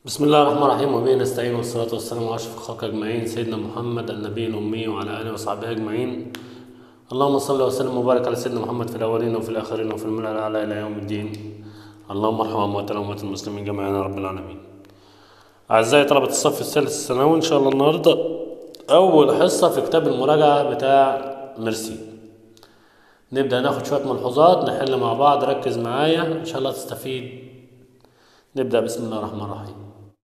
بسم الله الرحمن الرحيم وبه نستعين والصلاة والسلام على أشرف الخلق أجمعين سيدنا محمد النبي الأمي وعلى آله وصحبه أجمعين اللهم صل وسلم وبارك على سيدنا محمد في الأولين وفي الآخرين وفي الملأ الأعلى إلى يوم الدين اللهم ارحم أمواتنا وأموات المسلمين جميعا يا رب العالمين أعزائي طلبة الصف الثالث الثانوي إن شاء الله النهاردة أول حصة في كتاب المراجعة بتاع ميرسي نبدأ ناخد شوية ملحوظات نحل مع بعض ركز معايا إن شاء الله تستفيد نبدأ بسم الله الرحمن الرحيم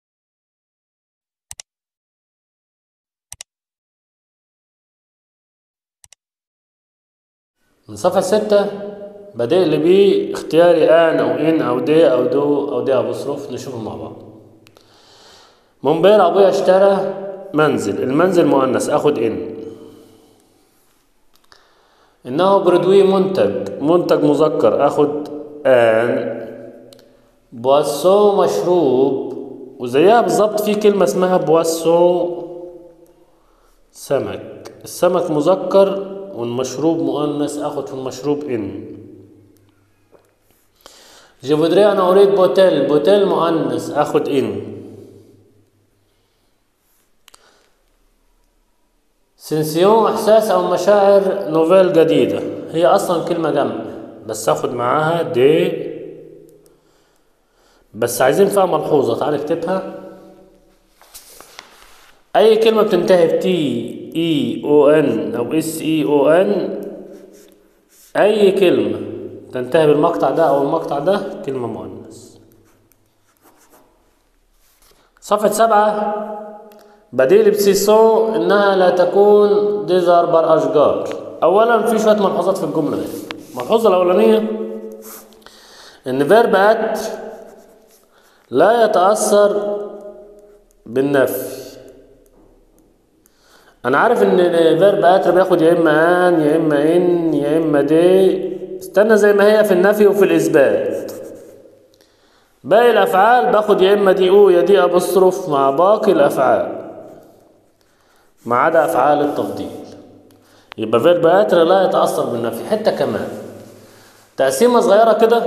من صفحة ستة بدأ لي بيه اختياري ان او ان او دي او دو او دي ابوستروف نشوفهم مع بعض منبير ابويا اشترى منزل المنزل مؤنث اخد ان انه برودوي منتج منتج مذكر اخد ان بواسو مشروب وزيها بالظبط في كلمة اسمها بواسو سمك السمك مذكر والمشروب مؤنث اخد في المشروب ان جيفودري انا اريد بوتيل بوتيل مؤنث اخد ان سنسيون احساس او مشاعر نوفيل جديدة هي اصلا كلمة جمع بس اخد معاها دي بس عايزين فيها ملحوظة تعال اكتبها اي كلمة بتنتهي ب تي اي او ان او اس اي او ان اي كلمة تنتهي بالمقطع ده او المقطع ده كلمة مؤنث صفحة سبعة بديل بسيسون انها لا تكون ديزر بر اشجار اولا في شوية ملحوظات في الجملة دي الملحوظة الاولانية ان فيرب اتر لا يتأثر بالنفي انا عارف ان فيرب اتر بياخد يا اما ان يا اما ان يا اما دي استنى زي ما هي في النفي وفي الاثبات باقي الافعال باخد يا اما دي او يا دي ابوستروف مع باقي الافعال ما عدا افعال التفضيل يبقى فيرب اتر لا يتاثر بالنفي حته كمان تقسيمه صغيره كده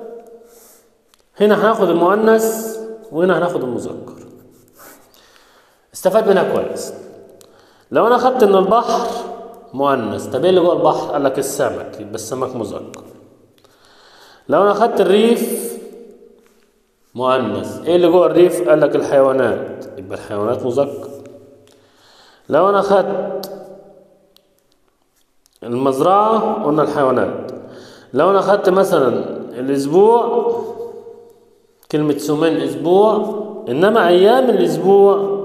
هنا هناخد المؤنث وهنا هناخد المذكر استفاد منها كويس لو انا خدت ان البحر مؤنث طب ايه اللي جوه البحر قال لك السمك يبقى السمك مذكر لو انا خدت الريف مؤنث ايه اللي جوه الريف قال لك الحيوانات يبقى الحيوانات مذكر لو انا خدت المزرعه قلنا الحيوانات لو انا خدت مثلا الاسبوع كلمة سومين أسبوع إنما أيام الأسبوع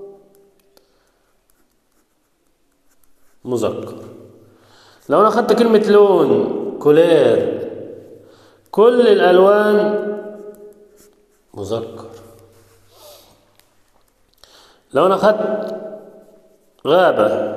مذكر لو أنا أخدت كلمة لون كولير كل الألوان مذكر لو أنا أخدت غابة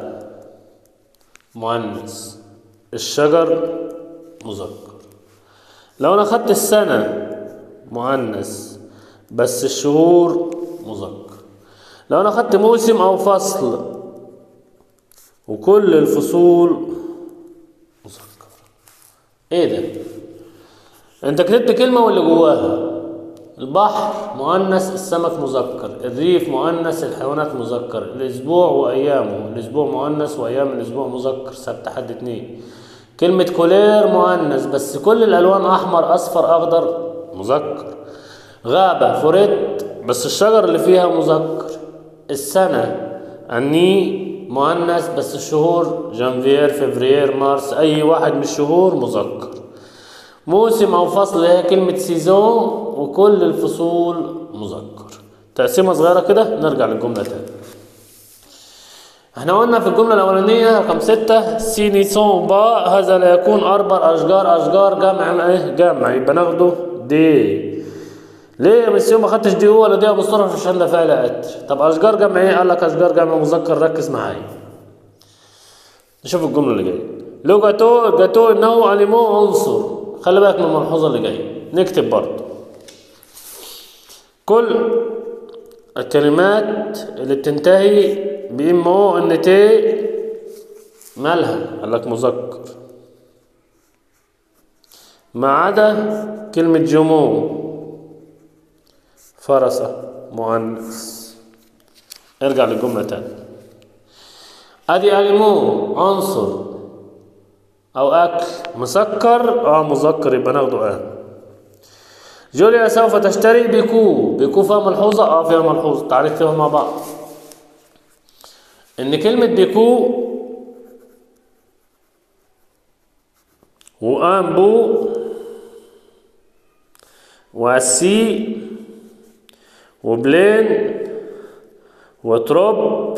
مؤنث الشجر مذكر لو أنا أخدت السنة مؤنث بس الشهور مذكر لو انا خدت موسم او فصل وكل الفصول مذكر ايه ده انت كتبت كلمه واللي جواها البحر مؤنث السمك مذكر الريف مؤنث الحيوانات مذكر الاسبوع وايامه الاسبوع مؤنث وايام الاسبوع مذكر سبت حد اتنين كلمة كولير مؤنث بس كل الالوان احمر اصفر اخضر مذكر غابة فوريت بس الشجر اللي فيها مذكر السنة الني مؤنث بس الشهور جانفير فبراير مارس أي واحد من الشهور مذكر موسم أو فصل هي كلمة سيزون وكل الفصول مذكر تقسيمة صغيرة كده نرجع للجملة تاني احنا قلنا في الجملة الأولانية رقم ستة سينيسون با هذا لا يكون أربع أشجار أشجار جمع ايه جمع يبقى ناخده دي ليه يا مسيو ما خدتش دي هو ولا دي ابو الصرف عشان ده فعل اتر طب اشجار جمع ايه قال لك اشجار جمع مذكر ركز معايا نشوف الجمله اللي جايه لو جاتو جاتو انه اليمو عنصر خلي بالك من الملحوظه اللي جايه نكتب برضه كل الكلمات اللي بتنتهي بام او ان تي مالها قال لك مذكر ما عدا كلمة جمو فرسة مؤنث ارجع للجملة تاني ادي اليمو عنصر او اكل مسكر اه مذكر يبقى ناخده ان جوليا سوف تشتري بيكو بيكو فيها ملحوظة اه فيها ملحوظة تعريف فيها مع بعض ان كلمة بيكو وان بو وسي وبلين وتروب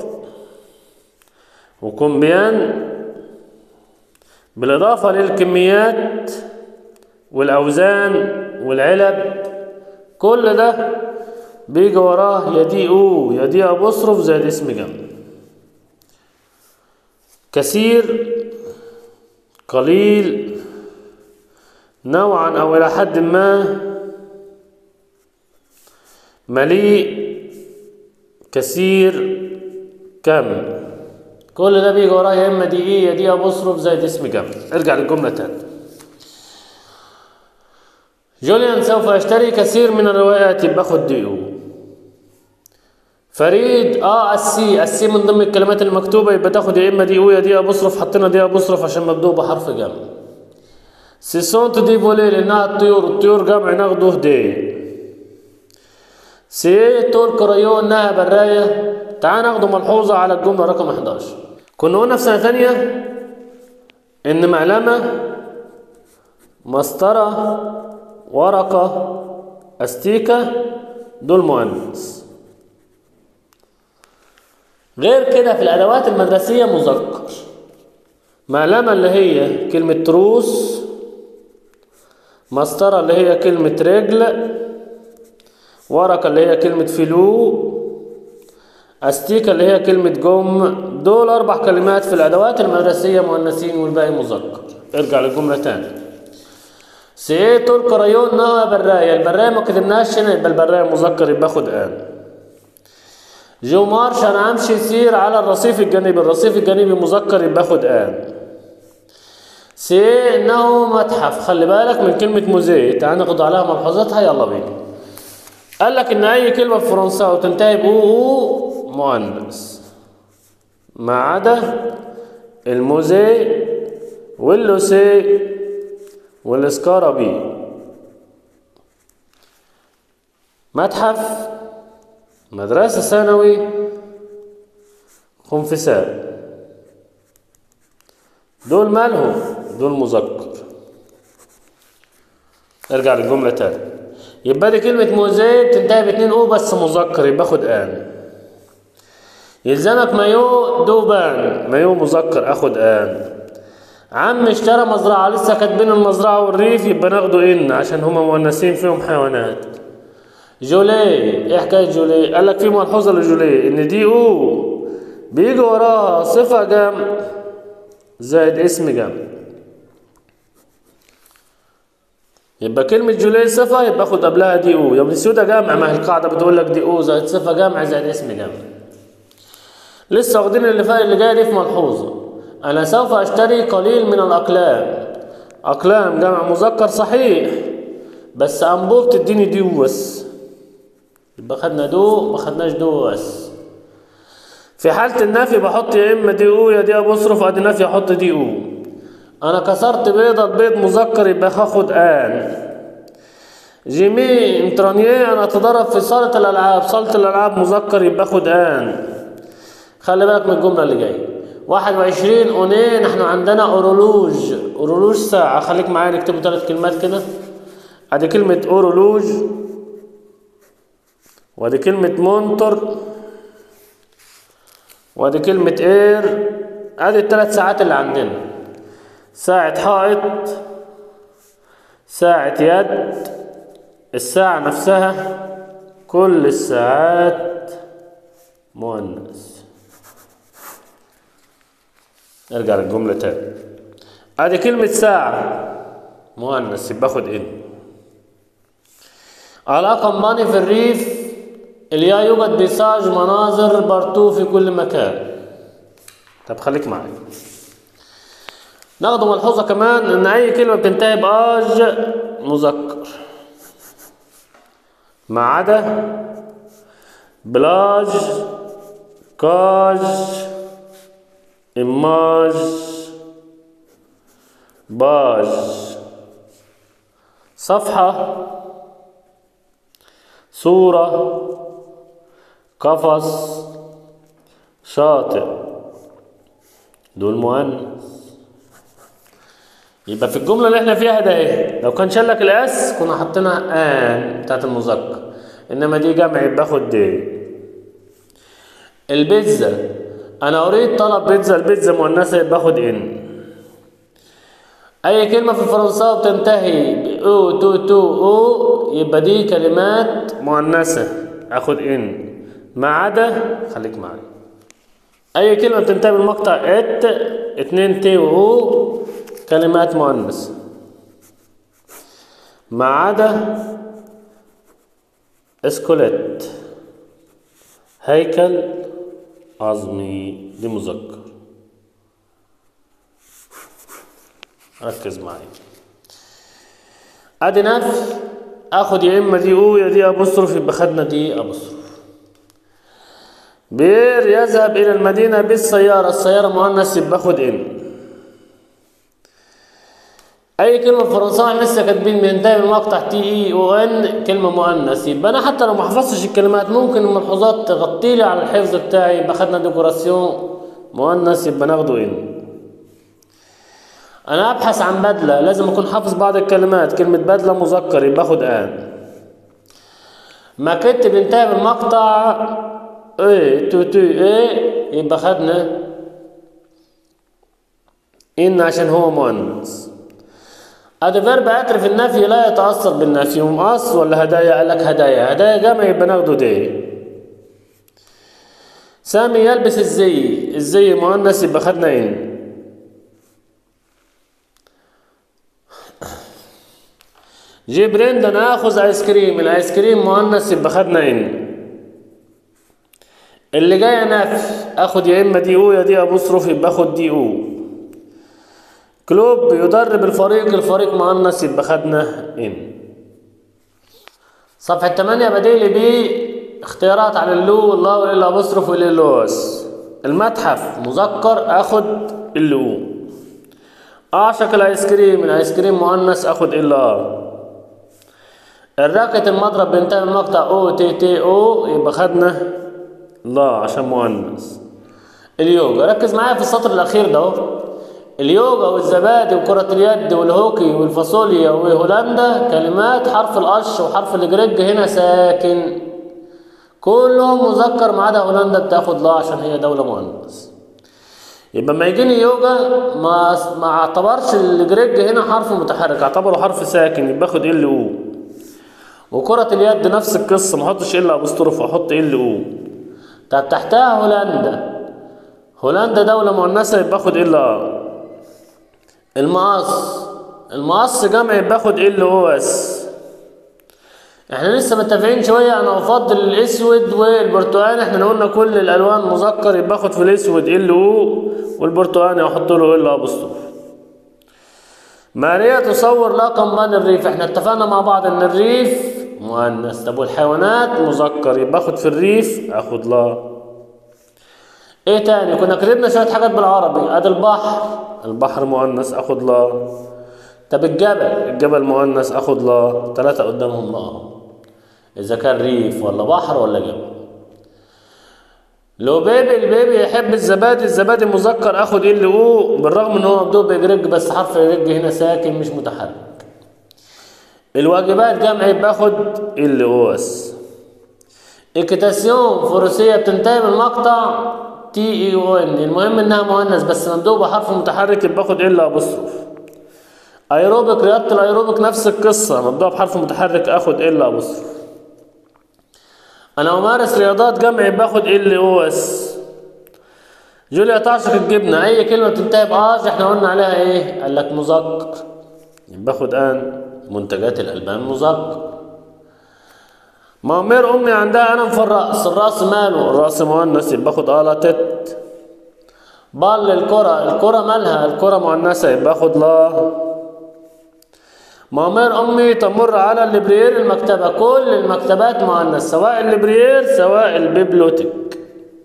وكومبيان بالإضافة للكميات والأوزان والعلب كل ده بيجي وراه يا دي او يا دي أبوستروف زي الاسم جنب كثير قليل نوعا أو إلى حد ما مليء كثير كم كل ده بيجي وراه يا اما دي ايه يا دي ابوستروف زائد اسم جمع ارجع للجمله تاني جوليان سوف يشتري كثير من الروايات يبقى خد دي او فريد اه السي السي من ضمن الكلمات المكتوبه يبقى تاخد يا اما دي او يا دي ابوستروف حطينا دي ابوستروف عشان مبدوء بحرف جمع سيسونت دي فولي لانها الطيور الطيور جمع ناخده دي سي تور كريو انها برايه تعال ناخده ملحوظه على الجمله رقم 11 كنا قلنا في سنه ثانيه ان معلمه مسطره ورقه استيكه دول مؤنث غير كده في الادوات المدرسيه مذكر معلمه اللي هي كلمه تروس مسطره اللي هي كلمه رجل ورقة اللي هي كلمة فلو أستيكة اللي هي كلمة جم دول أربع كلمات في الأدوات المدرسية مؤنثين والباقي مذكر ارجع للجملة تاني سيتو الكريون نوع براية البراية ما كتبناش هنا يبقى البراية مذكر يبقى خد آن جو مارش أنا أمشي يسير على الرصيف الجانبي الرصيف الجانبي مذكر يبقى خد آن سي إنه متحف خلي بالك من كلمة موزيه تعال ناخد عليها ملحوظاتها يلا بينا قال لك ان اي كلمه في فرنساوي تنتهي بو او مؤنث ما عدا الموزي واللوسي والسكارابي متحف مدرسة ثانوي خنفساء دول مالهم دول مذكر ارجع للجملة تاني يبقى دي كلمة موزي بتنتهي باتنين او بس مذكر يبقى خد ان يلزمك مايو دوبان مايو مذكر اخد ان عم اشترى مزرعة لسه كاتبين المزرعة والريف يبقى ناخده ان عشان هما مؤنثين فيهم حيوانات جولي ايه حكاية جولي قال لك في ملحوظة لجولي ان دي او بيجي وراها صفة جمع زائد اسم جمع يبقى كلمة جولي صفة يبقى خد قبلها دي او يا ابن سودا جمع ما هي القاعدة بتقول لك دي او زائد صفة جمع زائد اسم جمع لسه واخدين اللي فات اللي جاية دي في ملحوظة أنا سوف أشتري قليل من الأقلام أقلام جمع مذكر صحيح بس أنبوب تديني دي بس يبقى خدنا دو ما خدناش دو بس في حالة النفي بحط يا إما دي أو يا دي أبوستروف أدي نفي أحط دي أو أنا كسرت بيضة البيض مذكر يبقى هاخد آن جيمي انترانيه أنا أتدرب في صالة الألعاب صالة الألعاب مذكر يبقى خد آن خلي بالك من الجملة اللي جاية واحد وعشرين أونيه نحن عندنا أورولوج أورولوج ساعة خليك معايا نكتبوا ثلاث كلمات كده أدي كلمة أورولوج وادي كلمة مونتر وادي كلمة اير ادي الثلاث ساعات اللي عندنا ساعة حائط ساعة يد الساعة نفسها كل الساعات مؤنث ارجع للجملة تاني ادي كلمة ساعة مؤنث يبقى خد ان على كمباني في الريف اليا يوجد بيساج مناظر بارتو في كل مكان طب خليك معايا ناخد ملحوظة كمان ان اي كلمة بتنتهي باج مذكر ما عدا بلاج كاج إماج باج صفحة صورة قفص شاطئ دول مؤنث يبقى في الجملة اللي احنا فيها ده ايه؟ لو كان شال لك الاس كنا حطينا ان بتاعت المذكر انما دي جمع باخد دي البيتزا انا اريد طلب بيتزا البيتزا مؤنثة يبقى باخد ان اي كلمة في الفرنساوي بتنتهي ب او تو تو او يبقى دي كلمات مؤنثة اخد ان ما عدا خليك معايا اي كلمة بتنتهي بالمقطع ات اتنين تي و كلمات مؤنث ما عدا اسكوليت هيكل عظمي دي مذكر ركز معي ادي نفي اخد يا اما دي او يا دي ابوستروف يبقى خدنا دي ابوستروف بير يذهب الى المدينه بالسياره السياره مؤنث يبقى اخد ان اي كلمه فرنساوي لسه كاتبين بينتهي بالمقطع تي اي او ان كلمه مؤنث يبقى انا حتى لو ما حفظتش الكلمات ممكن الملحوظات تغطي لي على الحفظ بتاعي يبقى خدنا ديكوراسيون مؤنث يبقى ناخده ان انا ابحث عن بدله لازم اكون حافظ بعض الكلمات كلمه بدله مذكر يبقى اخد ان ماكيت بينتهي بالمقطع ايه تو تو ايه يبقى خدنا ان عشان هو مؤنث ادي فيرب اتر النفي لا يتاثر بالنفي مقص ولا هدايا قال لك هدايا هدايا جمع يبقى ناخده دي سامي يلبس الزي الزي مؤنث يبقى خدنا ان جي بريندا ناخذ ايس كريم الايس كريم مؤنث يبقى خدنا ان اللي جايه نفي اخد يا اما دي او يا دي ابوستروف يبقى اخد دي او كلوب يدرب الفريق الفريق مؤنث يبقى خدنا ان صفحة 8 بديل بي اختيارات على اللو والله واللي ابوستروف واللوس المتحف مذكر اخد اللو اعشق الايس كريم الايس كريم مؤنث اخد الا الراكت المضرب بينتهي من مقطع او تي تي او يبقى خدنا لا عشان مؤنث اليوجا ركز معايا في السطر الاخير ده اهو اليوجا والزبادي وكرة اليد والهوكي والفاصوليا وهولندا كلمات حرف القش وحرف الجريج هنا ساكن كلهم مذكر ما عدا هولندا بتاخد لا عشان هي دولة مؤنث يبقى لما يجيني يوجا ما ما اعتبرش الجريج هنا حرف متحرك اعتبره حرف ساكن يبقى اخد ال او وكرة اليد نفس القصة ما احطش الا ابوستروف احط ال او طب تحتها هولندا هولندا دولة مؤنثة يبقى اخد ال المقص المقص جمع باخد ال او اس احنا لسه متفقين شويه انا افضل الاسود والبرتقاني احنا قلنا كل الالوان مذكر يبقى باخد في الاسود ال او والبرتقاني احط له ال ابوستروف ماريا تصور رقم من الريف احنا اتفقنا مع بعض ان الريف مؤنث طب والحيوانات مذكر يبقى باخد في الريف اخد لا ايه تاني كنا كتبنا شويه حاجات بالعربي ادي البحر البحر مؤنث اخد لا طب الجبل الجبل مؤنث اخد لا ثلاثة قدامهم لا اذا كان ريف ولا بحر ولا جبل لو بيبي البيبي يحب الزبادي الزبادي مذكر اخد ال او بالرغم ان هو مكتوب بجرج بس حرف الرج هنا ساكن مش متحرك الواجبات جمع باخد ال او اس اكتاسيون فروسية بتنتهي من المقطع تي اي او ان المهم انها مؤنث بس مندوبة حرف متحرك باخد ال ابوستروف ايروبيك رياضة الايروبيك نفس القصة مبدوء بحرف متحرك اخد ال ابوستروف انا امارس رياضات جمعي باخد ال او اس جوليا تعشق الجبنة اي كلمة بتنتهي باج احنا قلنا عليها ايه قال لك مذكر باخد ان منتجات الالبان مذكر مامير امي عندها الم في الراس الراس ماله الراس مؤنث باخد اه تت بال الكرة الكرة مالها الكرة مؤنثة يبقى باخد لا مامير أمي تمر على الليبرير المكتبة كل المكتبات مؤنث سواء الليبرير سواء البيبلوتيك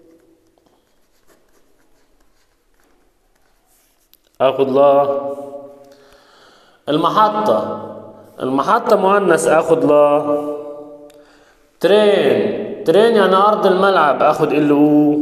اخد لا المحطة المحطة مؤنث اخد لا ترين ترين يعني ارض الملعب اخد ال او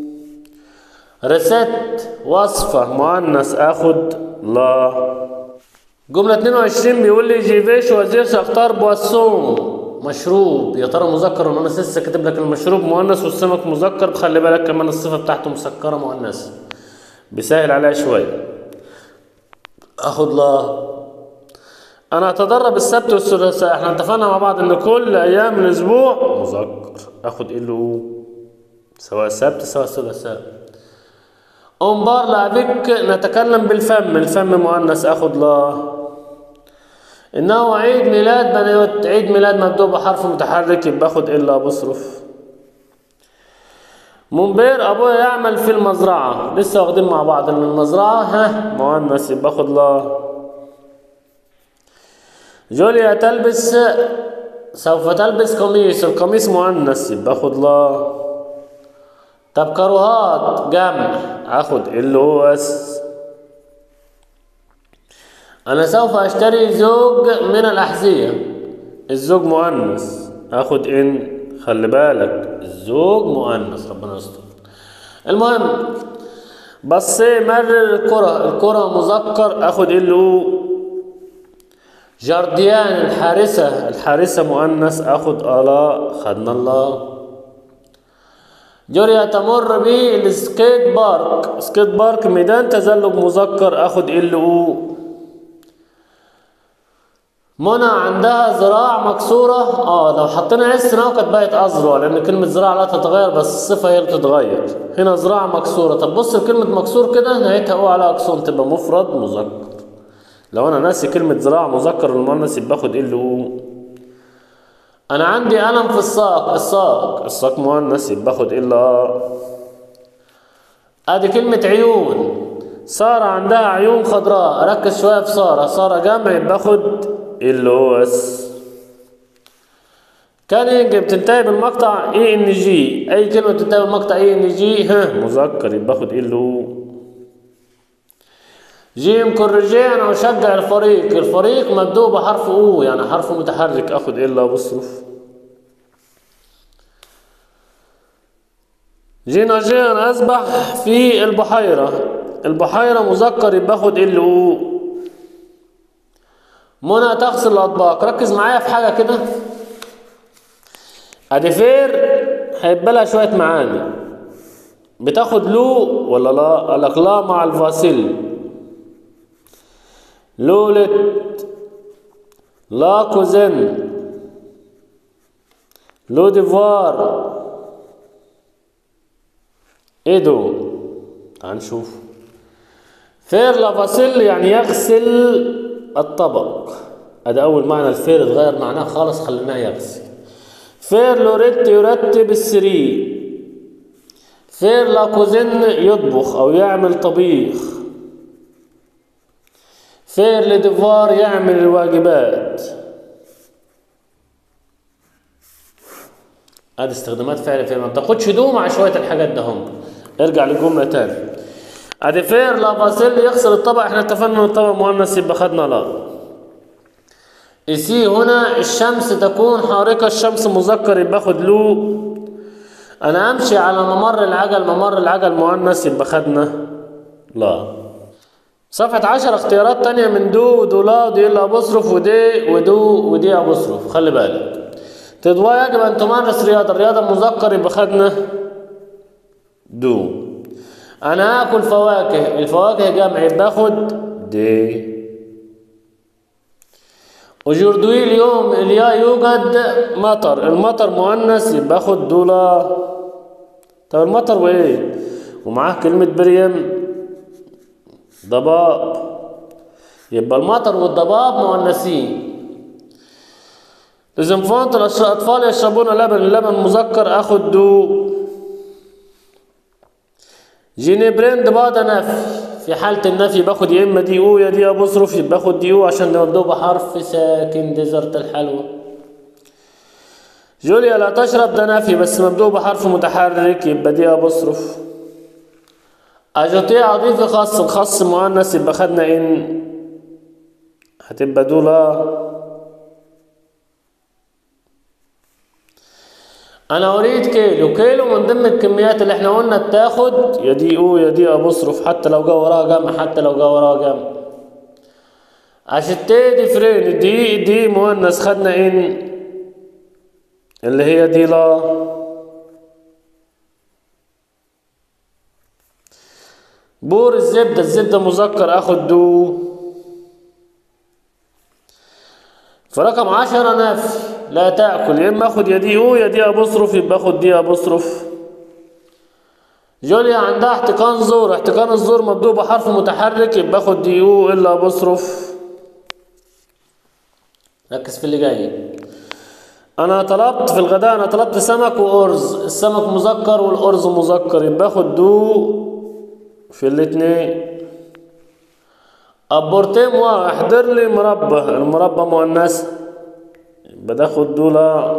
ريست وصفة مؤنث اخد لا جملة 22 بيقول لي جيفيش وزير اختار بواسون مشروب يا ترى مذكر ولا مؤنث لسه كاتب لك المشروب مؤنث والسمك مذكر خلي بالك كمان الصفة بتاعته مسكرة مؤنث بيسهل عليها شوية اخد لا انا اتدرب السبت والثلاثاء احنا اتفقنا مع بعض ان كل ايام الاسبوع مذكر اخد ال او سواء السبت سواء الثلاثاء انبار لابيك نتكلم بالفم الفم مؤنث اخد لا انه عيد ميلاد بنات عيد ميلاد مكتوب بحرف متحرك يبقى اخد الا بصرف منبير ابويا يعمل في المزرعة لسه واخدين مع بعض ان المزرعة ها مؤنث يبقى اخد لا جوليا تلبس سوف تلبس قميص القميص مؤنث يبقى اخد لا طب كروهات جمع اخد ال او اس انا سوف اشتري زوج من الاحذية الزوج مؤنث اخد ان خلي بالك الزوج مؤنث ربنا يستر المهم بس مرر الكرة الكرة مذكر اخد ال او جارديان الحارسة الحارسة مؤنث اخد الا خدنا الله جوريا تمر بالسكيت بارك سكيت بارك ميدان تزلج مذكر اخد ال او منى عندها ذراع مكسورة اه لو حطينا اس هنا كانت بقت أذرع لأن كلمة ذراع لا تتغير بس الصفة هي اللي تتغير هنا ذراع مكسورة طب بص لكلمة مكسور كده نهايتها او على أكسون تبقى مفرد مذكر لو أنا ناسي كلمة ذراع مذكر المؤنث يبقى آخد ال او أنا عندي ألم في الساق الساق الساق مؤنث يبقى آخد ال ا ادي كلمة عيون سارة عندها عيون خضراء ركز شوية في سارة سارة جمع يبقى آخد ال او اس كان بتنتهي بالمقطع اي ان جي اي كلمه بتنتهي بالمقطع اي ان جي ها مذكر يبقى اخد ال او جيم كورجي انا اشجع الفريق الفريق مبدوء بحرف او يعني حرف متحرك اخد ال بصرف جينا جي انا اسبح في البحيره البحيره مذكر يبقى اخد ال او منى تغسل الاطباق ركز معايا في حاجه كده ادي فير هيبقى لها شويه معاني بتاخد لو ولا لا قال لك لا مع الفاسيل لولت لا كوزن لو ديفوار ايه دول تعال نشوف فير لافاسيل يعني يغسل الطبق ادي اول معنى الفير اتغير معناه خالص خليناه يغسل فير لوريت يرتب السرير فير لاكوزين يطبخ او يعمل طبيخ فير لديفوار يعمل الواجبات ادي استخدامات فعل فير ما بتاخدش دوم مع شويه الحاجات ده هم ارجع للجمله تاني ادي فير لافاسيل يغسل الطبق احنا اتفقنا ان الطبق مؤنث يبقى خدنا لا إسي هنا الشمس تكون حارقة الشمس مذكر يبقى خد له أنا أمشي على ممر العجل ممر العجل مؤنث يبقى خدنا لا صفحة عشر اختيارات تانية من دو ودو لا ودي إلا أبصرف ودي ودو ودي أبصرف خلي بالك تدوى يجب أن تمارس رياضة الرياضة مذكر يبقى خدنا دو أنا آكل فواكه الفواكه جمع يبقى خد دي وجوردوي اليوم اليا يوجد مطر المطر مؤنث يبقى خد دولار طب المطر وايه ومعاه كلمة بريم ضباب يبقى المطر والضباب مؤنثين لازم فانت الأطفال يشربون لبن اللبن مذكر أخد دو جيني بريند بعد نفي في حالة النفي باخد يا اما دي او يا دي ابوستروف يبقى باخد دي او عشان ده مبدوء بحرف ساكن ديزرت الحلوى جوليا لا تشرب ده نفي بس مبدوء بحرف متحرك يبقى دي ابوستروف اجوتي اضيف خاص الخاص مؤنث يبقى خدنا ان هتبقى دولا انا اريد كيلو كيلو من ضمن الكميات اللي احنا قلنا بتاخد يا دي او يا دي ابوستروف حتى لو جا وراها جمع حتى لو جا وراها جمع عشان دي فرين دي دي مؤنث خدنا ان اللي هي دي لا بور الزبدة الزبدة مذكر اخد دو فرقم عشرة نفي لا تأكل يا اما اخد يا دي او يا دي ابوستروف يبقى اخد دي ابوستروف جوليا عندها احتقان زور احتقان الزور مبدوء بحرف متحرك يبقى اخد دي او الا ابوستروف ركز في اللي جاي انا طلبت في الغداء انا طلبت سمك وارز السمك مذكر والارز مذكر يبقى اخد دو في الاتنين ابورتين احضر لي مربى المربى مؤنث يبقى تاخد دولار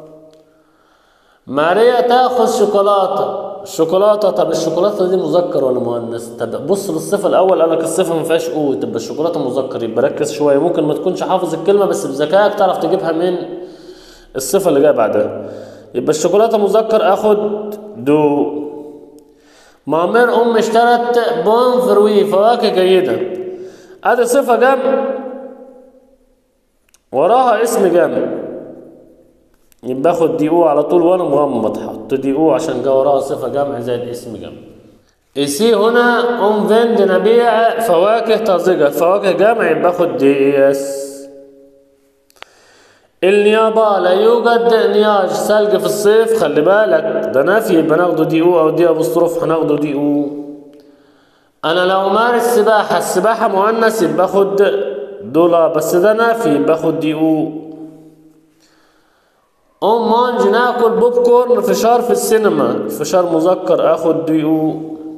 ماريا تاخذ شوكولاته الشوكولاته طب الشوكولاته دي مذكر ولا مؤنث طب بص للصفه الاول قالك الصفه ما فيهاش او تبقى الشوكولاته مذكر يبقى ركز شويه ممكن ما تكونش حافظ الكلمه بس بذكائك تعرف تجيبها من الصفه اللي جايه بعدها يبقى الشوكولاته مذكر اخد دو مامير ام اشترت بون فروي فواكه جيده ادي صفه جمع وراها اسم جمع يبقى اخد دي او على طول وانا مغمض حط دي او عشان جا وراها صفه جمع زائد اسم جمع إيسي هنا ام فيند نبيع فواكه طازجة فواكه جمع يبقى اخد دي اس النيابة لا يوجد نياج ثلج في الصيف خلي بالك ده نفي يبقى ناخده دي او او دي ابوستروف هناخده دي او انا لو مارس سباحة السباحة مؤنث يبقى اخد دولار بس ده نفي باخد دي او ام مانج ناكل بوب كورن فشار في السينما الفشار مذكر اخد دي او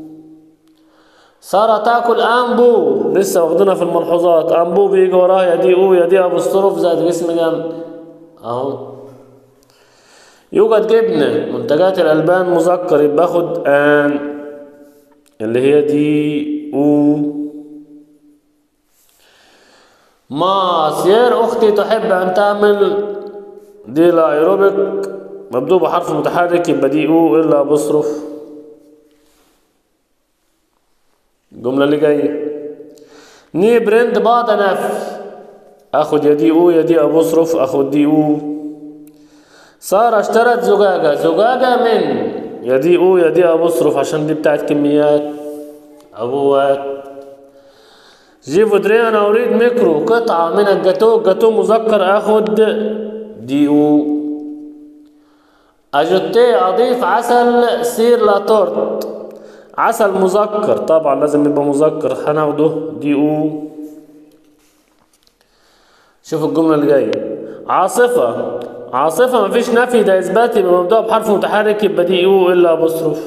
سارة تاكل امبو لسه واخدينها في الملحوظات امبو بيجي وراها يا دي او يا دي ابوستروف زائد اسم جنب اهو يوجد جبنة منتجات الألبان مذكر يبقى اخد ان اللي هي دي او ما سير أختي تحب أن تعمل دي لا ايروبيك مبدوء بحرف متحرك يبقى دي او الا بصرف الجملة اللي جاية ني برند بعض نفي اخد يا دي او يا دي ابوصرف اخد دي او سارة اشترت زجاجة زجاجة من يا دي او يا دي ابوصرف عشان دي بتاعت كميات ابوات جيفو دري انا اريد ميكرو قطعة من الجاتو الجاتو مذكر اخد دي او اجوتي اضيف عسل سير لا تورت عسل مذكر طبعا لازم يبقى مذكر هناخده دي او شوف الجملة اللي جاية عاصفة عاصفة مفيش نفي ده إثبات يبقى مبدوء بحرف متحرك يبقى دي او إلا أبوستروف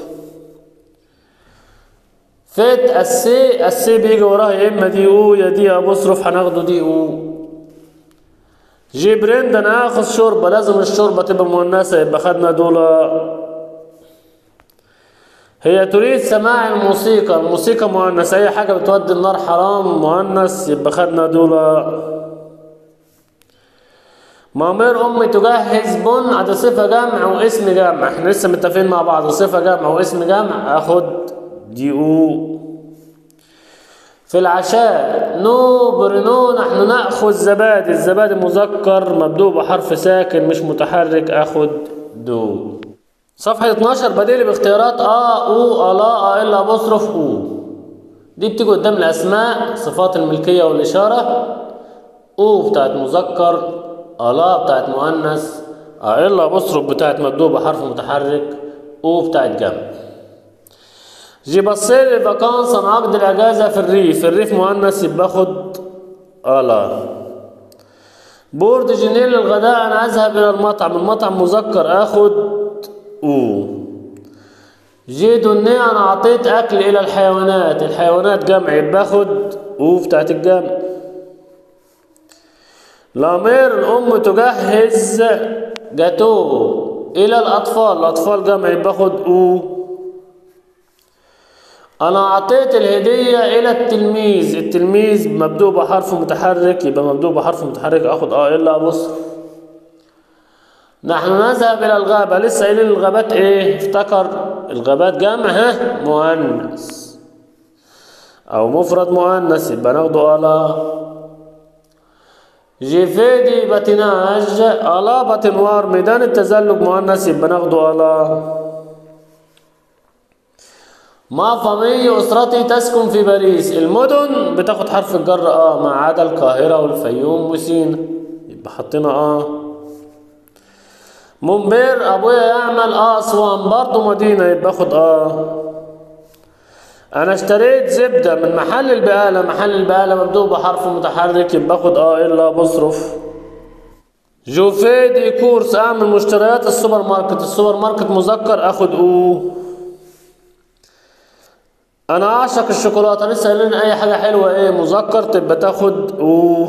فت السي السي بيجي وراها يا إما دي او يا دي أبوستروف هناخده دي او جي برند أنا آخذ شوربة لازم الشوربة تبقى مؤنثة يبقى خدنا دولار هي تريد سماع الموسيقى الموسيقى مؤنث أي حاجة بتودي النار حرام مؤنث يبقى خدنا دولار مامير امي تجهز بن على صفة جمع واسم جمع احنا لسه متفقين مع بعض صفة جمع واسم جمع اخد دي او في العشاء نو برنو نحن ناخذ زبادي الزبادي مذكر مبدوء بحرف ساكن مش متحرك اخد دو صفحة 12 بديل باختيارات ا او الا ا الا بصرف او دي بتيجي قدام الاسماء صفات الملكية والاشارة او بتاعت مذكر الا بتاعت مؤنث الا بصرف بتاعت مبدوء بحرف متحرك او بتاعت جمع جي بصير الفاكانس انا عقد الاجازه في الريف الريف مؤنث يبقى اخد الا بورد جنيه للغداء انا اذهب الى المطعم المطعم مذكر اخد او جيدوا اني انا اعطيت اكل الى الحيوانات الحيوانات جمع باخد او بتاعت الجمع لامير الام تجهز جاتو الى الاطفال الاطفال جمع باخد او انا اعطيت الهدية الى التلميذ التلميذ مبدوء بحرف متحرك يبقى مبدوء بحرف متحرك اخد اه الا ابصر نحن نذهب الى الغابة لسه قايلين الغابات ايه افتكر الغابات جمع ها مؤنث او مفرد مؤنث يبقى ناخده الا جيفيدي باتيناج الا باتنوار ميدان التزلج مؤنث يبقى ناخده الا ما فامي أسرتي تسكن في باريس المدن بتاخد حرف الجر اه ما عدا القاهرة والفيوم وسينا يبقى حطينا اه منبر ابويا يعمل اه اسوان برضه مدينة يبقى اخد اه انا اشتريت زبدة من محل البقالة محل البقالة مبدوء بحرف متحرك يبقى اخد اه الا بصرف جوفيدي كورس اعمل مشتريات السوبر ماركت السوبر ماركت مذكر اخد او انا اعشق الشوكولاته لسه قايلين اي حاجه حلوه ايه مذكر تبقى تاخد او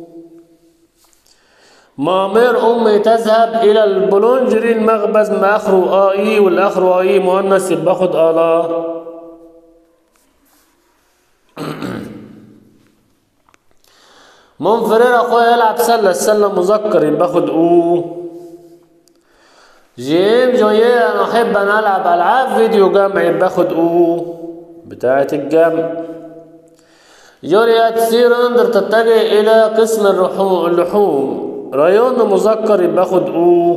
مامير امي تذهب الى البولونجري المخبز ما اخره اي والاخره اي مؤنث يبقى اخد الا منفرير اخويا يلعب سله السله مذكر يبقى اخد او جيم جويه انا احب ان العب العاب فيديو جمع يبقى اخد او بتاعة الجمع جوريا تسير اندر تتجه الى قسم اللحوم اللحوم ريون مذكر يبقى اخد او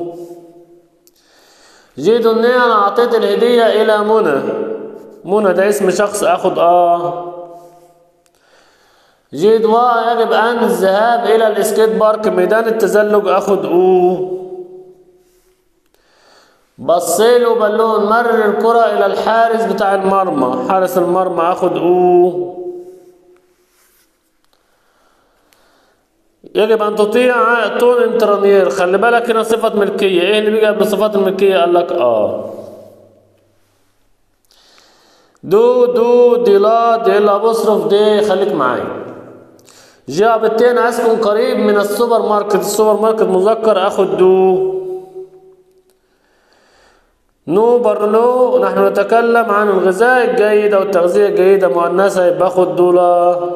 جيدو اني انا اعطيت الهدية الى منى منى ده اسم شخص اخد اه جيد وا يجب ان الذهاب الى الاسكيت بارك ميدان التزلج اخد او بصيله بالون مرر الكرة الى الحارس بتاع المرمى حارس المرمى اخد او يجب ان تطيع طول انترانير خلي بالك هنا صفة ملكية ايه اللي بيجي بصفات الملكية قال لك اه دو دو دي لا دي لا بصرف دي خليك معايا جابتين اسكن قريب من السوبر ماركت السوبر ماركت مذكر اخد دو نو برنو نحن نتكلم عن الغذاء الجيد او التغذية الجيدة مؤنثة يبقى خد دولار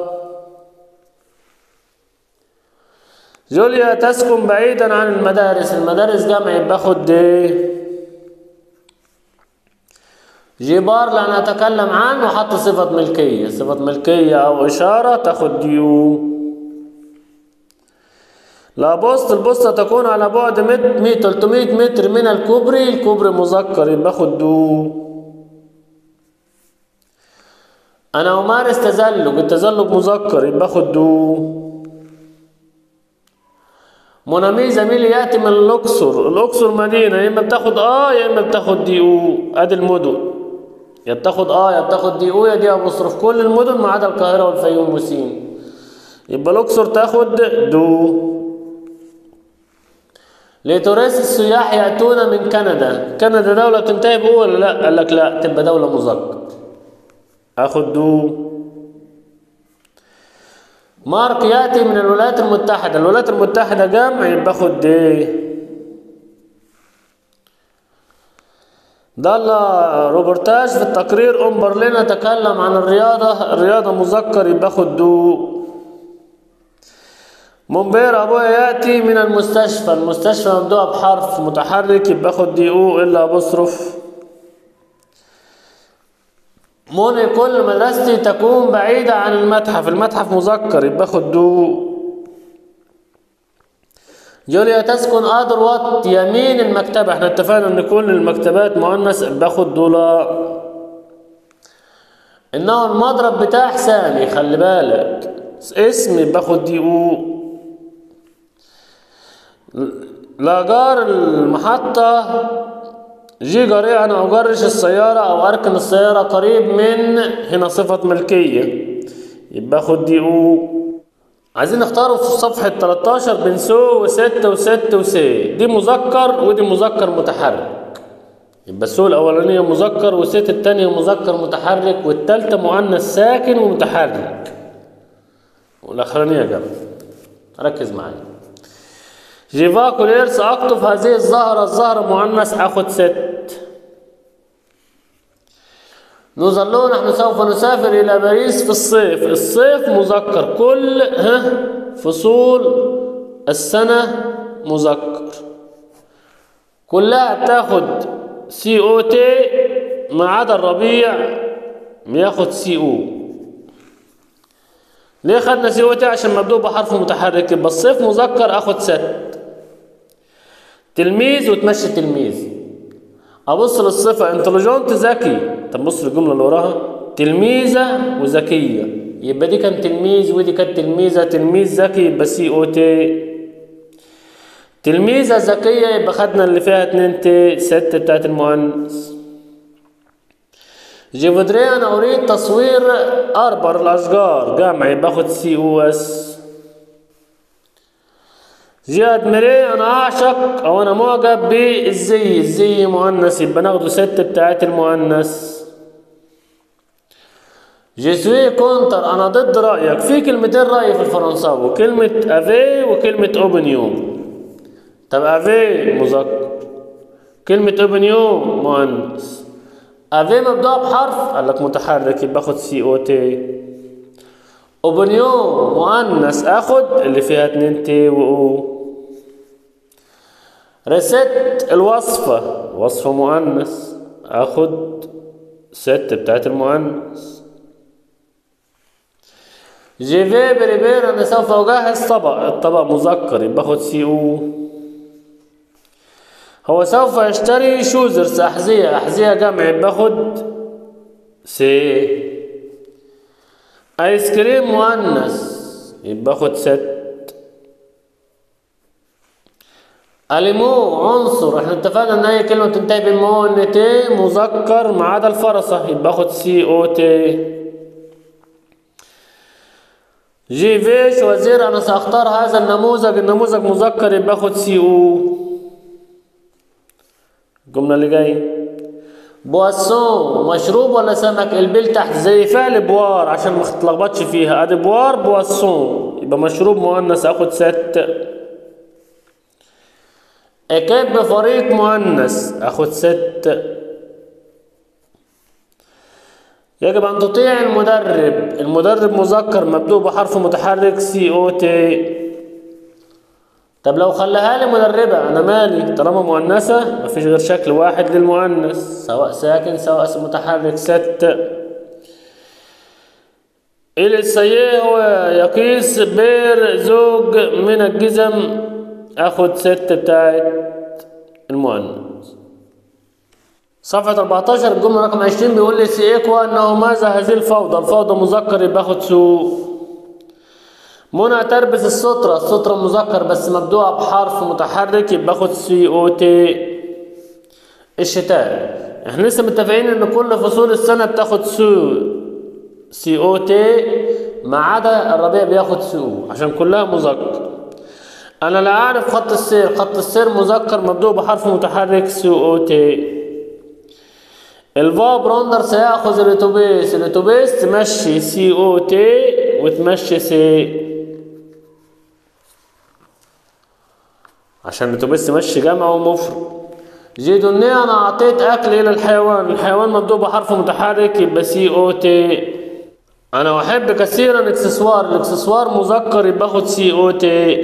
جوليا تسكن بعيدا عن المدارس المدارس جمع يبقى خد دي جبار لأن أتكلم عنه وحط صفة ملكية صفة ملكية أو إشارة تاخد ديو لا بوست البوسطة تكون على بعد 100 300 متر من الكوبري الكوبري مذكر يبقى خد دو أنا أمارس تزلج التزلج مذكر يبقى خد دو منامي زميلي يأتي من الأقصر الأقصر مدينة يا إما بتاخد آه يا إما بتاخد دي أو أدي المدن يا بتاخد آه يا بتاخد دي أو يا دي أبصرف كل المدن ما عدا القاهرة والفيوم وسين يبقى الأقصر تاخد دو لتراث السياح يأتون من كندا كندا دولة تنتهي بأو ولا لا قال لك لا تبقى دولة مذكر اخد دو مارك يأتي من الولايات المتحدة الولايات المتحدة جمع يبقى خد دي ضل روبرتاج في التقرير ام برلين تكلم عن الرياضة الرياضة مذكر يبقى خد دو منبير ابويا ياتي من المستشفى المستشفى مبدوءة بحرف متحرك يبقى خد دي او الا بصرف موني كل مدرستي تكون بعيدة عن المتحف المتحف مذكر يبقى خد دو جوليا تسكن أدروت يمين المكتبة احنا اتفقنا ان كل المكتبات مؤنث باخد دولار انه المضرب بتاع سامي خلي بالك اسمي باخد دي او لاجار المحطة جي جري أنا أجرش السيارة أو أركن السيارة قريب من هنا صفة ملكية يبقى خد دي أو عايزين نختاروا في صفحة 13 بين سو وستة وست وسي دي مذكر ودي مذكر متحرك يبقى السو الأولانية مذكر وست التانية مذكر متحرك والتالتة مؤنث ساكن ومتحرك والأخرانية جمع ركز معايا جيفا كوليرس أكتب هذه الزهرة الزهرة مؤنث أخد ست نظلون نحن سوف نسافر إلى باريس في الصيف الصيف مذكر كل ها فصول السنة مذكر كلها بتاخد سي او تي ما عدا الربيع بياخد سي او ليه خدنا سي او تي عشان مبدوء بحرف متحرك يبقى الصيف مذكر اخد ست تلميذ وتمشي تلميذ ابص للصفه انتليجنت ذكي طب بص للجمله اللي وراها تلميذه وذكيه يبقى دي كان تلميذ ودي كانت تلميذه تلميذ ذكي يبقى سي او تي تلميذه ذكيه يبقى خدنا اللي فيها اتنين تي ست بتاعت المؤنث جيفودري انا اريد تصوير اربر الاشجار جمع يبقى اخد سي او اس جي ادميري انا اعشق او انا معجب بالزي الزي مؤنث يبقى ناخده ست بتاعت المؤنث جيسوي كونتر انا ضد رايك في كلمتين راي في الفرنساوي كلمه افي وكلمه اوبنيون طب افي مذكر كلمه اوبنيون مؤنث افي مبدوء بحرف قال لك متحرك يبقى اخد سي او تي اوبنيون مؤنث اخد اللي فيها اتنين تي و او ريست الوصفة وصفة مؤنث اخد ست بتاعت المؤنث جيفي بريبير انا سوف اجهز طبق الطبق مذكر يبقى اخد سي او هو سوف يشتري شوزرز احذية احذية جمع يبقى اخد سي ايس كريم مؤنث يبقى اخد ست أليمو عنصر احنا اتفقنا ان اي كلمة تنتهي بمو ان تي مذكر ما عدا الفرسة يبقى اخد سي او تي جي فيش وزير انا ساختار هذا النموذج النموذج مذكر يبقى اخد سي او الجملة اللي جاية بواسون مشروب ولا سمك البيل تحت زي فعل بوار عشان ما تتلخبطش فيها ادي بوار بواسون يبقى مشروب مؤنث اخد ست اكاب فريق مؤنث اخد ست يجب ان تطيع المدرب المدرب مذكر مبدوء بحرف متحرك سي او تي طب لو خلاها لي مدربة انا مالي طالما مؤنثة مفيش غير شكل واحد للمؤنث سواء ساكن سواء متحرك ست السيء هو يقيس بير زوج من الجزم اخد ست بتاعت المؤنث صفحة 14 الجملة رقم 20 بيقول لي سي ايكوا انه ماذا هذه الفوضى الفوضى مذكر يبقى اخد سوء منى تلبس السترة السترة مذكر بس مبدوءة بحرف متحرك يبقى اخد سي او تي الشتاء احنا لسه متفقين ان كل فصول السنة بتاخد سو سي او تي ما عدا الربيع بياخد سو عشان كلها مذكر انا لا اعرف خط السير خط السير مذكر مبدوء بحرف متحرك سو او تي الفاب روندر سيأخذ الاتوبيس الاتوبيس تمشي سي او تي وتمشي سي عشان الاتوبيس تمشي جمع ومفرد جيدوني انا اعطيت اكل الى الحيوان الحيوان مبدوء بحرف متحرك يبقى سي او تي انا احب كثيرا اكسسوار الاكسسوار مذكر يبقى اخد سي او تي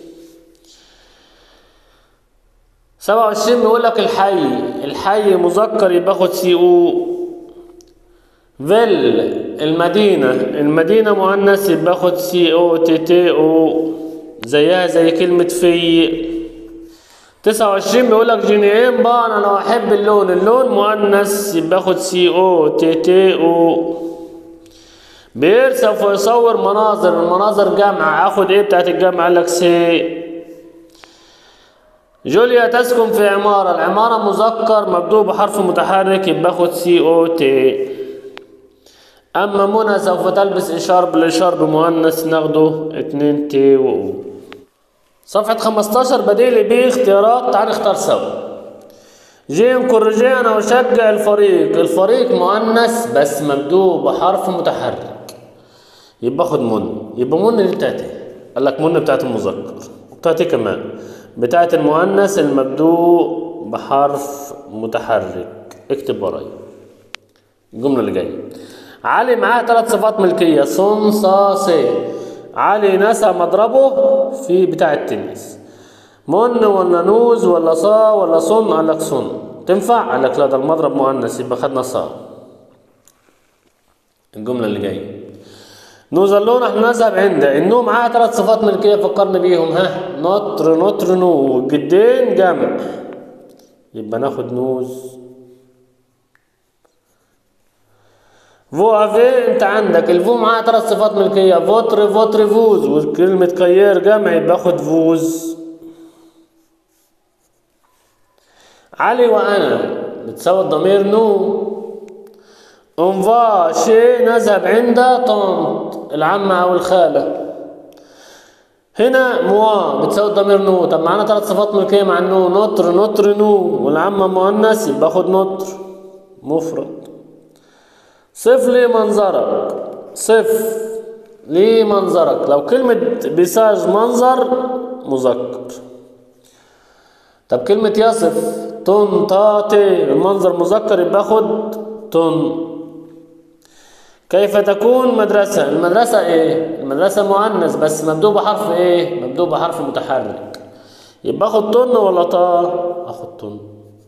سبعة وعشرين بيقول لك الحي الحي مذكر يبقى اخد سي او فيل المدينة المدينة مؤنث يبقى اخد سي او تي تي او زيها زي كلمة في تسعة وعشرين بيقول لك جينيين بقى انا لو احب اللون اللون مؤنث يبقى اخد سي او تي تي او بير سوف يصور مناظر المناظر جمع اخد ايه بتاعت الجمع قال لك سي جوليا تسكن في عمارة العمارة مذكر مبدوء بحرف متحرك يبقى اخد سي او تي اما منى سوف تلبس اشارب الاشارب مؤنث ناخده اتنين تي و او صفحة 15 بديل بي اختيارات تعال نختار سوا جيم كورجي انا اشجع الفريق الفريق مؤنث بس مبدوء بحرف متحرك يبقى خد من يبقى من دي بتاعتي قال لك من بتاعت المذكر بتاعتي كمان بتاعت المؤنث المبدوء بحرف متحرك اكتب ورايا الجمله اللي جايه علي معاه ثلاث صفات ملكيه صن صا سي علي نسى مضربه في بتاع التنس من ولا نوز ولا صا ولا صن قال لك صن تنفع قال لك لا ده المضرب مؤنث يبقى خدنا صا الجمله اللي جايه نوزلون احنا نذهب عنده النو معاها ثلاث صفات ملكيه فكرنا بيهم ها نطر نطر نو جدين جمع يبقى ناخد نوز فو افي انت عندك الفو معاها ثلاث صفات ملكيه فوتر فوتر فوز وكلمه كيير جمع يبقى اخد فوز علي وانا بتساوي الضمير نو انفا شي نذهب عند طنط العمة أو الخالة هنا موا بتساوي الضمير نو طب معانا ثلاث صفات ملكية مع النو نطر نطر نو والعمة مؤنث يبقى خد نطر مفرد صف لي منظرك صف لي منظرك لو كلمة بيساج منظر مذكر طب كلمة يصف تن تاتي المنظر مذكر يبقى خد تن كيف تكون مدرسة المدرسة ايه المدرسة مؤنث بس مبدوء بحرف ايه مبدوء بحرف متحرك يبقى اخد طن ولا طا اخد طن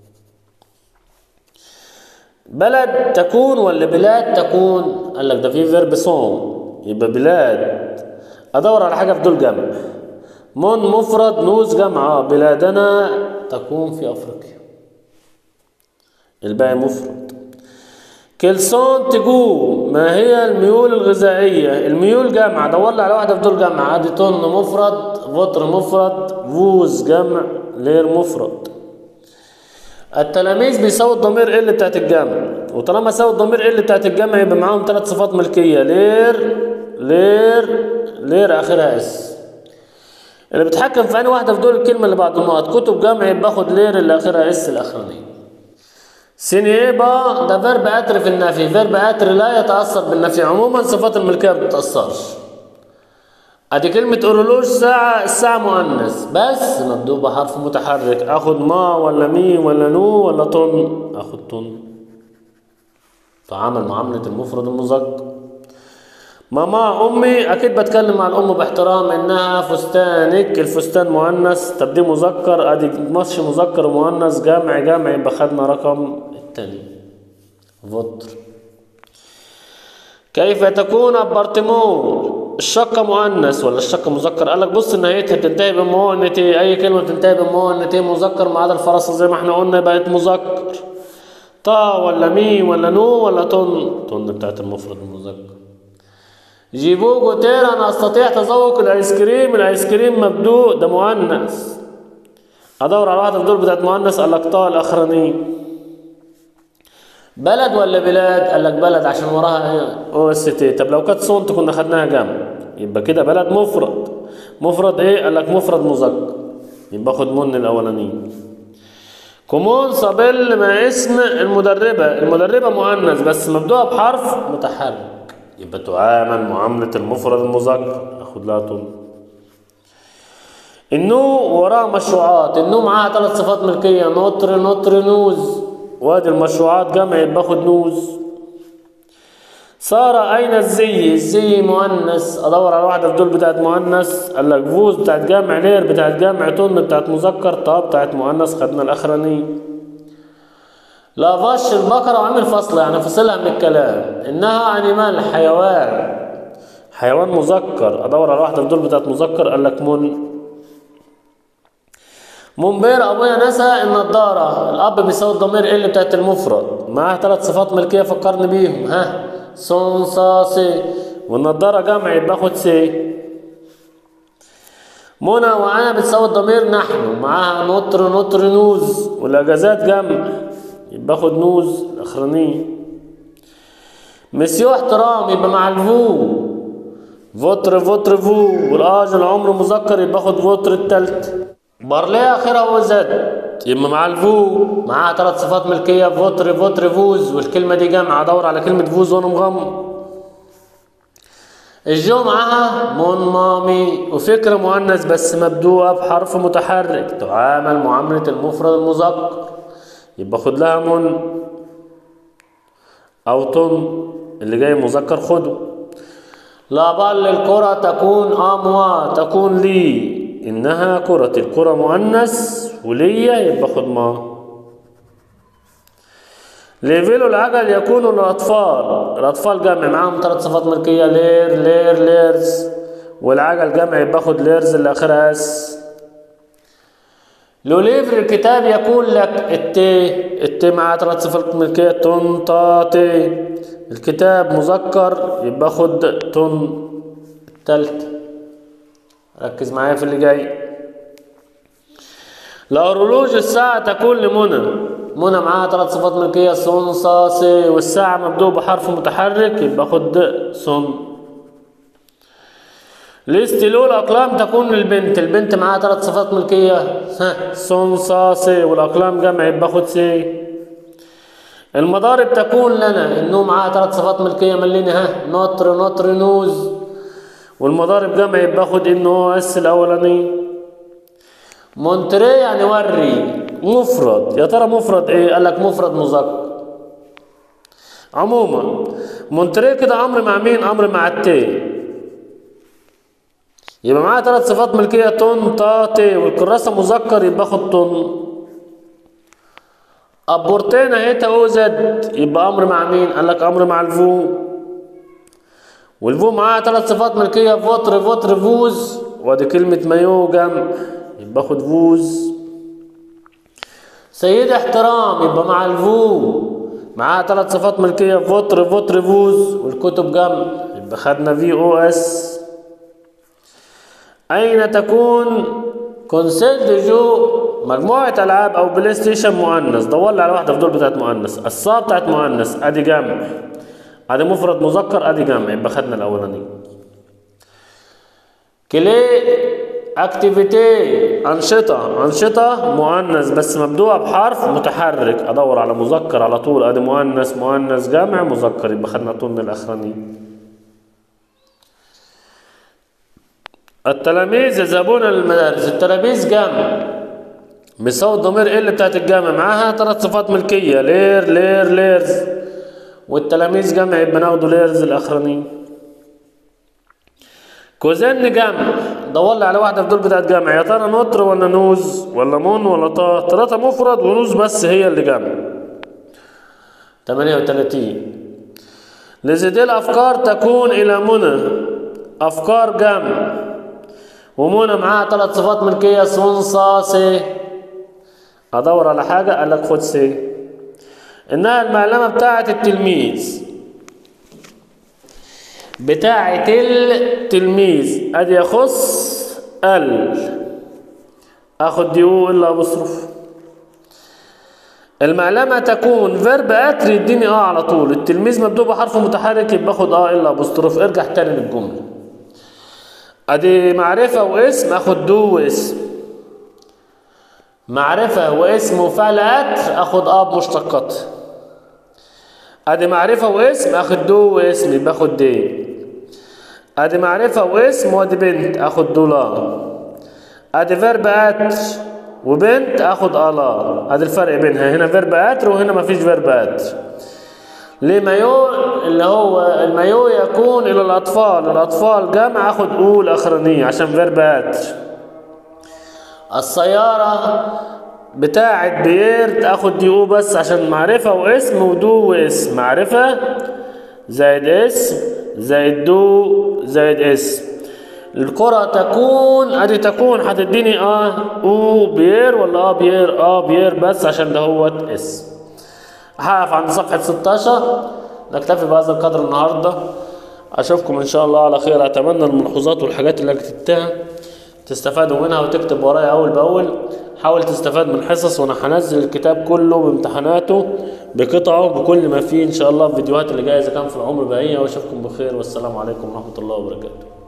بلد تكون ولا بلاد تكون قال لك ده في فيرب صوم يبقى بلاد ادور على حاجه في دول جمع من مفرد نوز جمع آه، بلادنا تكون في افريقيا الباقي مفرد كلسون تجو ما هي الميول الغذائية الميول جمع دور لي على واحدة في دول جمع ادي طن مفرد فطر مفرد فوز جمع لير مفرد التلاميذ بيساووا الضمير ال بتاعت الجمع وطالما ساووا الضمير ال بتاعت الجمع يبقى معاهم ثلاث صفات ملكية لير لير لير اخرها اس اللي بيتحكم في انهي واحدة في دول الكلمة اللي بعد النقط كتب جمع يبقى اخد لير اللي اخرها اس الاخرانية سينيبا ده فيرب اتر في النفي فيرب اتر لا يتأثر بالنفي عموما صفات الملكية ما بتتأثرش ادي كلمة اورولوج ساعة الساعة مؤنث بس مبدوء بحرف متحرك اخد ما ولا مي ولا نو ولا طن اخد طن تعامل معاملة المفرد المذكر ماما امي اكيد بتكلم مع الام باحترام انها فستانك الفستان مؤنث طب دي مذكر ادي مصش مذكر ومؤنث جمع جمع يبقى خدنا رقم التاني فطر كيف تكون ابارتمون الشقة مؤنث ولا الشقة مذكر قال لك بص نهايتها بتنتهي بمو نتي اي كلمة بتنتهي بمو نتي مذكر ما عدا الفرس زي ما احنا قلنا بقت مذكر طا ولا مي ولا نو ولا طن طن بتاعت المفرد المذكر جيبوه جوتير انا استطيع تذوق الايس كريم الايس كريم مبدوء ده مؤنث ادور على واحده في دول بتاعت مؤنث قال لك طا الاخرانيه بلد ولا بلاد قال لك بلد عشان وراها او اس تي طب لو كانت صونت كنا خدناها جنب يبقى كده بلد مفرد مفرد ايه قال لك مفرد مذكر يبقى خد من الاولانيه كومون صابيل ما اسم المدربة المدربة مؤنث بس مبدوءة بحرف متحرك يبقى تعامل معاملة المفرد المذكر اخد لها طن النو وراه مشروعات النو معاها ثلاث صفات ملكية نطر نطر نوز وادي المشروعات جمع يبقى اخد نوز سارة أين الزي؟ الزي مؤنث أدور على واحدة في دول بتاعت مؤنث قال لك فوز بتاعت جمع لير بتاعت جمع طن بتاعت مذكر طاب بتاعت مؤنث خدنا الأخرانية لا فش البقرة وعمل فصل يعني فصلها من الكلام إنها أنيمال حيوان حيوان مذكر أدور على واحدة في دول بتاعت مذكر قال لك من منبير ابويا نسى النضاره الاب بيساوي الضمير ال بتاعت المفرد معاه ثلاث صفات ملكيه فكرني بيهم ها صون صا سي والنضاره جمع يبقى اخد سي منى وانا بتساوي الضمير نحن معاها نطر نطر نوز والاجازات جمع يبقى اخد نوز الاخرانيه مسيو احترام يبقى مع الفو فوتر فوتر فو والاج العمر مذكر يبقى اخد فوتر التالت بارليه اخرها وزد يبقى مع الفو معاها ثلاث صفات ملكية فوتر فوتر فوز والكلمة دي جمع ادور على كلمة فوز وانا مغمض الجو معاها من مامي وفكرة مؤنث بس مبدوءة بحرف متحرك تعامل معاملة المفرد المذكر يبقى خد لها من أو طن اللي جاي مذكر خده لا بل الكرة تكون أموا تكون لي إنها كرة الكرة مؤنث وليا يبقى خد ما ليفيلو العجل يكون للأطفال الأطفال جمع معاهم ثلاث صفات ملكية لير لير ليرز والعجل جمع يبقى باخد ليرز اللي آخرها اس لو ليفر الكتاب يقول لك التي التي معاه ثلاث صفات ملكية تن طا تي الكتاب مذكر يبقى باخد تن التالتة ركز معايا في اللي جاي الأورولوج الساعة تكون لمنى منى معاها ثلاث صفات ملكية صن صا سي والساعة مبدوء بحرف متحرك يبقى خد صن الاستيلو الأقلام تكون للبنت البنت معاها ثلاث صفات ملكية ها صن صا سي والأقلام جمع يبقى خد سي المضارب تكون لنا النوم معاها ثلاث صفات ملكية ملينا ها نطر نطر نوز والمضارب جمع يبقى خد انه اس الاولاني مونتري يعني وري مفرد يا ترى مفرد ايه قال لك مفرد مذكر عموما مونتري كده امر مع مين امر مع التي يبقى معاها ثلاث صفات ملكيه تون تا تي والكراسه مذكر يبقى خد تون ابورتين اهي او زد يبقى امر مع مين قال لك امر مع الفو والفو معاها ثلاث صفات ملكيه فوتر فوتر فوز وادي كلمه مايو جمع يبقى خد فوز سيد احترام يبقى مع الفو معاها ثلاث صفات ملكية فوتر فوتر فوز والكتب جنب يبقى خدنا في او اس أين تكون كونسيل دي جو مجموعة ألعاب أو بلاي ستيشن مؤنث دور لي على واحدة في دول بتاعت مؤنث الصا بتاعت مؤنث أدي جمع أدي مفرد مذكر أدي جمع يبقى خدنا الأولاني كلي اكتيفيتي انشطه انشطه مؤنث بس مبدوءه بحرف متحرك ادور على مذكر على طول ادي مؤنث مؤنث جمع مذكر يبقى خدنا طول من الاخراني التلاميذ يذهبون للمدارس التلاميذ جمع بيساوي الضمير ال بتاعت الجمع معاها ثلاث صفات ملكيه لير لير ليرز والتلاميذ جمع يبقى ناخده ليرز الاخراني كوزن جمع دور لي على واحده في دول بتاعت جمع يا ترى نطر ولا نوز ولا مون ولا طا ثلاثه مفرد ونوز بس هي اللي جمع 38 لذي الافكار تكون الى منى افكار جمع ومنى معاها ثلاث صفات ملكيه صن صا سي ادور على حاجه قال لك خد سي انها المعلمه بتاعه التلميذ بتاعة التلميذ ادي يخص ال اخد دي او الا بصرف المعلمة تكون فيرب اتر يديني اه على طول التلميذ مبدوء بحرف متحرك يبقى اخد اه الا بصرف ارجع تاني للجملة ادي معرفة واسم اخد دو واسم معرفة واسم وفعل اتر اخد اه بمشتقات ادي معرفة واسم اخد دو واسم يبقى اخد دي ادي معرفة واسم وادي بنت اخد دولار ادي فيرب اتر وبنت اخد الا ادي الفرق بينها هنا فيرب اتر وهنا مفيش فيرب اتر ليه مايو اللي هو المايو يكون الى الاطفال الاطفال جمع اخد اول اخرانية عشان فيرب اتر السيارة بتاعة بير تاخد دي او بس عشان معرفة واسم ودو واسم معرفة زائد اسم زائد دو زائد اسم الكرة تكون ادي تكون هتديني اه او بير ولا اه بير اه بير بس عشان ده هو اسم هقف عند صفحة 16 نكتفي بهذا القدر النهاردة اشوفكم ان شاء الله على خير اتمنى الملحوظات والحاجات اللي كتبتها تستفادوا منها وتكتب ورايا اول باول حاول تستفاد من الحصص وانا هنزل الكتاب كله بامتحاناته بقطعه بكل ما فيه ان شاء الله في الفيديوهات اللي جايه اذا كان في العمر بقيه واشوفكم بخير والسلام عليكم ورحمه الله وبركاته